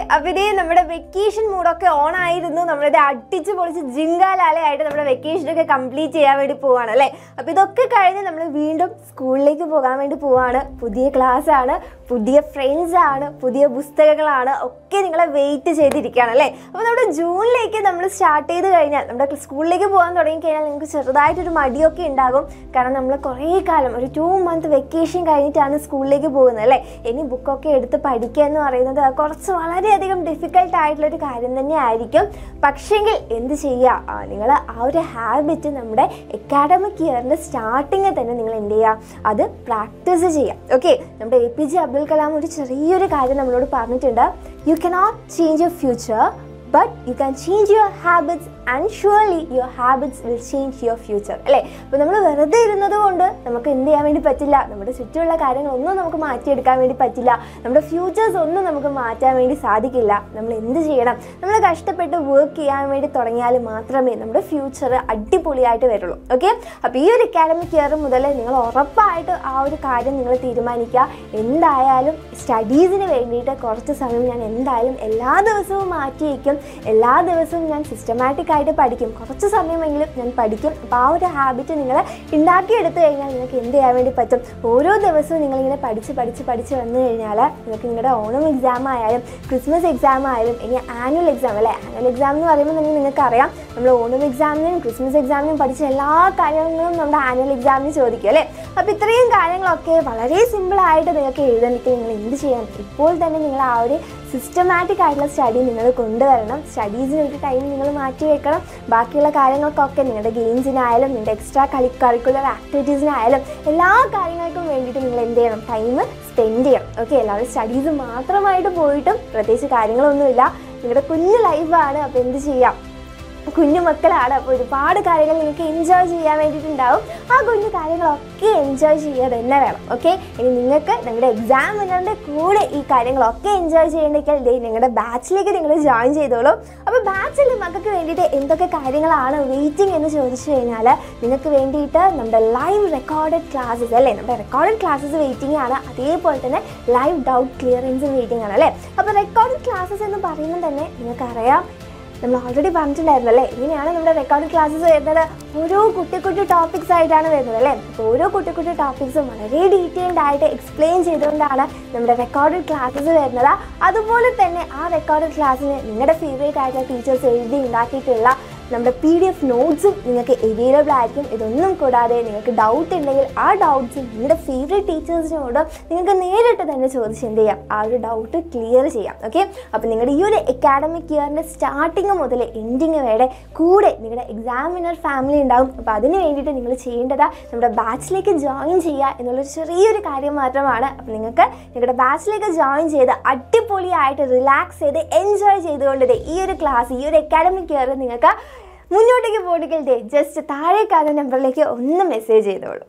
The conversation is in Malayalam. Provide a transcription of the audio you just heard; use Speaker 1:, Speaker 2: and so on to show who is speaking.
Speaker 1: അപ്പൊ ഇതേ നമ്മുടെ വെക്കേഷൻ മൂഡൊക്കെ ഓൺ ആയിരുന്നു നമ്മളിത് അടിച്ച് പൊളിച്ച് ജിങ്കാലാലയായിട്ട് നമ്മുടെ വെക്കേഷൻ ഒക്കെ കംപ്ലീറ്റ് ചെയ്യാൻ വേണ്ടി പോവാണ് അല്ലേ അപ്പൊ ഇതൊക്കെ കഴിഞ്ഞ് നമ്മൾ വീണ്ടും സ്കൂളിലേക്ക് പോകാൻ വേണ്ടി പോവാണ് പുതിയ ക്ലാസ് ആണ് പുതിയ ഫ്രണ്ട്സ് ആണ് പുതിയ പുസ്തകങ്ങളാണ് ഒക്കെ നിങ്ങളെ വെയിറ്റ് ചെയ്തിരിക്കുകയാണ് അല്ലേ അപ്പോൾ നമ്മുടെ ജൂണിലേക്ക് നമ്മൾ സ്റ്റാർട്ട് ചെയ്ത് കഴിഞ്ഞാൽ നമ്മുടെ സ്കൂളിലേക്ക് പോകാൻ തുടങ്ങി കഴിഞ്ഞാൽ നിങ്ങൾക്ക് ചെറുതായിട്ടൊരു മടിയൊക്കെ ഉണ്ടാകും കാരണം നമ്മൾ കുറേ കാലം ഒരു ടു മന്ത് വെക്കേഷൻ കഴിഞ്ഞിട്ടാണ് സ്കൂളിലേക്ക് പോകുന്നത് അല്ലേ ഇനി ബുക്കൊക്കെ എടുത്ത് പഠിക്കുക എന്ന് പറയുന്നത് കുറച്ച് വളരെയധികം ഡിഫിക്കൽട്ട് ആയിട്ടുള്ള ഒരു കാര്യം തന്നെ ആയിരിക്കും പക്ഷേങ്കിൽ എന്ത് ചെയ്യുക നിങ്ങൾ ആ ഒരു ഹാബിറ്റ് നമ്മുടെ അക്കാഡമിക് ഇയറിൻ്റെ സ്റ്റാർട്ടിങ്ങിൽ തന്നെ നിങ്ങൾ എന്ത് ചെയ്യുക അത് പ്രാക്ടീസ് ചെയ്യുക ഓക്കെ നമ്മുടെ A P J Abdul Kalam ഒരു ചെറിയൊരു കാര്യം നമ്മളോട് പറഞ്ഞിട്ടുണ്ട് you cannot change your future but you can change your habits and surely your habits will change your future അല്ലേ അപ്പോൾ നമ്മൾ വെറുതെ ഇരുന്നത് കൊണ്ട് നമുക്ക് എന്ത് ചെയ്യാൻ വേണ്ടി പറ്റില്ല നമ്മുടെ ചുറ്റുമുള്ള കാര്യങ്ങളൊന്നും നമുക്ക് മാറ്റിയെടുക്കാൻ വേണ്ടി പറ്റില്ല നമ്മുടെ ഫ്യൂച്ചേഴ്സ് ഒന്നും നമുക്ക് മാറ്റാൻ വേണ്ടി സാധിക്കില്ല നമ്മൾ എന്ത് ചെയ്യണം നമ്മൾ കഷ്ടപ്പെട്ട് വർക്ക് ചെയ്യാൻ വേണ്ടി തുടങ്ങിയാൽ മാത്രമേ നമ്മുടെ ഫ്യൂച്ചർ അടിപൊളിയായിട്ട് വരുള്ളൂ ഓക്കെ അപ്പോൾ ഈ ഒരു അക്കാഡമിക് ഇയർ മുതൽ നിങ്ങൾ ഉറപ്പായിട്ട് ആ ഒരു കാര്യം നിങ്ങൾ തീരുമാനിക്കുക എന്തായാലും സ്റ്റഡീസിന് വേണ്ടിയിട്ട് കുറച്ച് സമയം ഞാൻ എന്തായാലും എല്ലാ ദിവസവും മാറ്റി വയ്ക്കും എല്ലാ ദിവസവും ഞാൻ സിസ്റ്റമാറ്റിക് ആയിട്ട് പഠിക്കും കുറച്ച് സമയമെങ്കിലും ഞാൻ പഠിക്കും അപ്പോൾ ആ ഒരു ഹാബിറ്റ് നിങ്ങൾ ഉണ്ടാക്കിയെടുത്തു കഴിഞ്ഞാൽ നിങ്ങൾക്ക് എന്ത് ചെയ്യാൻ വേണ്ടി പറ്റും ഓരോ ദിവസവും നിങ്ങളിങ്ങനെ പഠിച്ച് പഠിച്ച് പഠിച്ച് വന്നു കഴിഞ്ഞാൽ നിങ്ങൾക്ക് നിങ്ങളുടെ ഓണം എക്സാം ആയാലും ക്രിസ്മസ് എക്സാം ആയാലും ഇനി ആനുവൽ എക്സാം അല്ലേ ആനുവൽ എക്സാം എന്ന് പറയുമ്പോൾ തന്നെ നിങ്ങൾക്കറിയാം നമ്മൾ ഓണം എക്സാമിനും ക്രിസ്മസ് എക്സാമിനും പഠിച്ച എല്ലാ കാര്യങ്ങളും നമ്മുടെ ആനുവൽ എക്സാമിന് ചോദിക്കും അല്ലേ അപ്പോൾ ഇത്രയും കാര്യങ്ങളൊക്കെ വളരെ സിമ്പിളായിട്ട് നിങ്ങൾക്ക് എഴുതാനിട്ട് നിങ്ങൾ എന്ത് ചെയ്യണം ഇപ്പോൾ തന്നെ നിങ്ങൾ ആ ഒരു സിസ്റ്റമാറ്റിക് ആയിട്ടുള്ള സ്റ്റഡി നിങ്ങൾ കൊണ്ടുവരണം സ്റ്റഡീസിന് ഒരു ടൈം നിങ്ങൾ മാറ്റി വെക്കണം ബാക്കിയുള്ള കാര്യങ്ങൾക്കൊക്കെ നിങ്ങളുടെ ഗെയിംസിനായാലും നിങ്ങളുടെ എക്സ്ട്രാ കളി കരിക്കുലർ ആക്ടിവിറ്റീസിനായാലും എല്ലാ കാര്യങ്ങൾക്കും വേണ്ടിയിട്ട് നിങ്ങൾ എന്ത് ചെയ്യണം ടൈം സ്പെൻഡ് ചെയ്യണം ഓക്കെ എല്ലാവരും സ്റ്റഡീസ് മാത്രമായിട്ട് പോയിട്ടും പ്രത്യേകിച്ച് കാര്യങ്ങളൊന്നുമില്ല നിങ്ങളുടെ കുഞ്ഞു ലൈഫാണ് അപ്പോൾ എന്ത് ചെയ്യാം കുഞ്ഞു മക്കളാണ് അപ്പോൾ ഒരുപാട് കാര്യങ്ങൾ നിങ്ങൾക്ക് എൻജോയ് ചെയ്യാൻ വേണ്ടിയിട്ടുണ്ടാവും ആ കുഞ്ഞു കാര്യങ്ങളൊക്കെ എൻജോയ് ചെയ്യുക തന്നെ വേണം ഓക്കെ ഇനി നിങ്ങൾക്ക് നിങ്ങളുടെ എക്സാമിനുടെ കൂടെ ഈ കാര്യങ്ങളൊക്കെ എൻജോയ് ചെയ്യണമെങ്കിൽ ദേ നിങ്ങളുടെ ബാച്ചിലേക്ക് നിങ്ങൾ ജോയിൻ ചെയ്തോളൂ അപ്പോൾ ബാച്ചിൽ മക്കൾക്ക് വേണ്ടിയിട്ട് എന്തൊക്കെ കാര്യങ്ങളാണ് വെയിറ്റിംഗ് എന്ന് ചോദിച്ചു കഴിഞ്ഞാൽ നിങ്ങൾക്ക് വേണ്ടിയിട്ട് നമ്മുടെ ലൈവ് റെക്കോർഡഡ് ക്ലാസ്സസ് അല്ലേ നമ്മുടെ റെക്കോർഡഡ് ക്ലാസ്സസ് വെയിറ്റിംഗ് ആണ് അതേപോലെ തന്നെ ലൈവ് ഡൗട്ട് ക്ലിയറൻസും വെയിറ്റിംഗ് ആണ് അല്ലേ അപ്പോൾ റെക്കോർഡഡ് ക്ലാസ്സസ് എന്ന് പറയുമ്പോൾ തന്നെ നിങ്ങൾക്കറിയാം നമ്മൾ ഓൾറെഡി പറഞ്ഞിട്ടുണ്ടായിരുന്നു അല്ലേ ഇങ്ങനെയാണ് നമ്മുടെ റെക്കോർഡ് ക്ലാസ്സസ് വരുന്നത് ഓരോ കുട്ടി കുട്ടി ടോപ്പിക്സ് ആയിട്ടാണ് വരുന്നത് അല്ലേ അപ്പോൾ ഓരോ കുട്ടി കുട്ടി ടോപ്പിക്സും വളരെ ഡീറ്റെയിൽഡ് ആയിട്ട് എക്സ്പ്ലെയിൻ ചെയ്തുകൊണ്ടാണ് നമ്മുടെ റെക്കോർഡഡ് ക്ലാസ്സസ് വരുന്നത് അതുപോലെ തന്നെ ആ റെക്കോർഡഡ് ക്ലാസ്സിന് നിങ്ങളുടെ ഫേവറേറ്റ് ആയിട്ടുള്ള ടീച്ചേഴ്സ് എഴുതി ഉണ്ടാക്കിയിട്ടുള്ള നമ്മുടെ പി ഡി എഫ് നോട്ട്സും നിങ്ങൾക്ക് അവൈലബിൾ ആയിരിക്കും ഇതൊന്നും കൂടാതെ നിങ്ങൾക്ക് ഡൗട്ട് ഉണ്ടെങ്കിൽ ആ ഡൗട്ട്സും നിങ്ങളുടെ ഫേവറേറ്റ് ടീച്ചേഴ്സിനോട് നിങ്ങൾക്ക് നേരിട്ട് തന്നെ ചോദിച്ച് എന്ത് ചെയ്യാം ആ ഒരു ഡൗട്ട് ക്ലിയർ ചെയ്യാം ഓക്കെ അപ്പോൾ നിങ്ങളുടെ ഈ ഒരു അക്കാഡമിക് ഇയറിൻ്റെ സ്റ്റാർട്ടിങ് മുതൽ എൻഡിങ് വരെ കൂടെ നിങ്ങളുടെ എക്സാമിനർ ഫാമിലി ഉണ്ടാവും അപ്പോൾ അതിന് വേണ്ടിയിട്ട് നിങ്ങൾ ചെയ്യേണ്ടത് നമ്മുടെ ബാച്ചിലേക്ക് ജോയിൻ ചെയ്യുക എന്നുള്ളൊരു ചെറിയൊരു കാര്യം മാത്രമാണ് അപ്പോൾ നിങ്ങൾക്ക് നിങ്ങളുടെ ബാച്ചിലേക്ക് ജോയിൻ ചെയ്ത് അടിപൊളിയായിട്ട് റിലാക്സ് ചെയ്ത് എൻജോയ് ചെയ്തുകൊണ്ട് ദേ ഈ ഒരു ക്ലാസ് ഈ ഒരു അക്കാഡമിക് ഇയർ നിങ്ങൾക്ക് മുന്നോട്ടേക്ക് പോകണമെങ്കിൽ ദേ ജസ്റ്റ് താഴെ കാണുന്ന നമ്പറിലേക്ക് ഒന്ന് മെസ്സേജ് ചെയ്തോളൂ